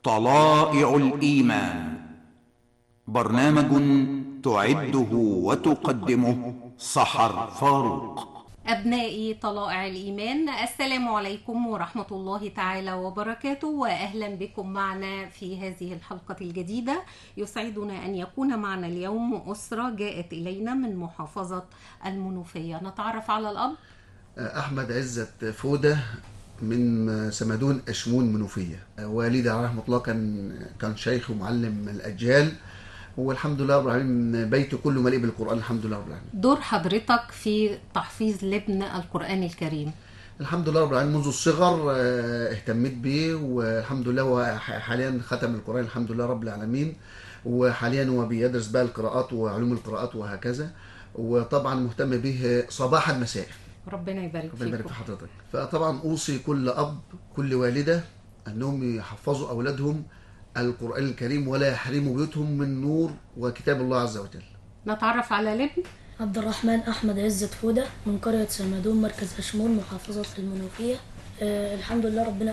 طلائع الإيمان برنامج تعده وتقدمه صحر فاروق أبنائي طلائع الإيمان السلام عليكم ورحمة الله تعالى وبركاته وأهلا بكم معنا في هذه الحلقة الجديدة يسعدنا أن يكون معنا اليوم أسرة جاءت إلينا من محافظة المنوفية نتعرف على الأب احمد عزت فوده من سمدون اشمون منوفيه والدي عليه رحمه الله كان كان شيخ ومعلم الاجيال والحمد لله رب العالمين بيته كله مليء بالقران الحمد لله رب العالمين دور حضرتك في تحفيظ لابن القرآن الكريم الحمد لله رب العالمين منذ الصغر آه، اهتميت بيه والحمد لله هو ح- حاليا ختم القران الحمد لله رب العالمين وحاليا هو بيدرس بقى القراءات وعلوم القراءات وهكذا وطبعا مهتم به صباحا مساء ربنا يبارك ربنا يبارك فيكم في حضرتك فطبعا اوصي كل اب كل والده انهم يحفظوا اولادهم القران الكريم ولا يحرموا بيوتهم من نور وكتاب الله عز وجل نتعرف على لابن عبد الرحمن أحمد عزت فودة من قرية سمدون مركز أشمون محافظة المنوفية آه الحمد لله ربنا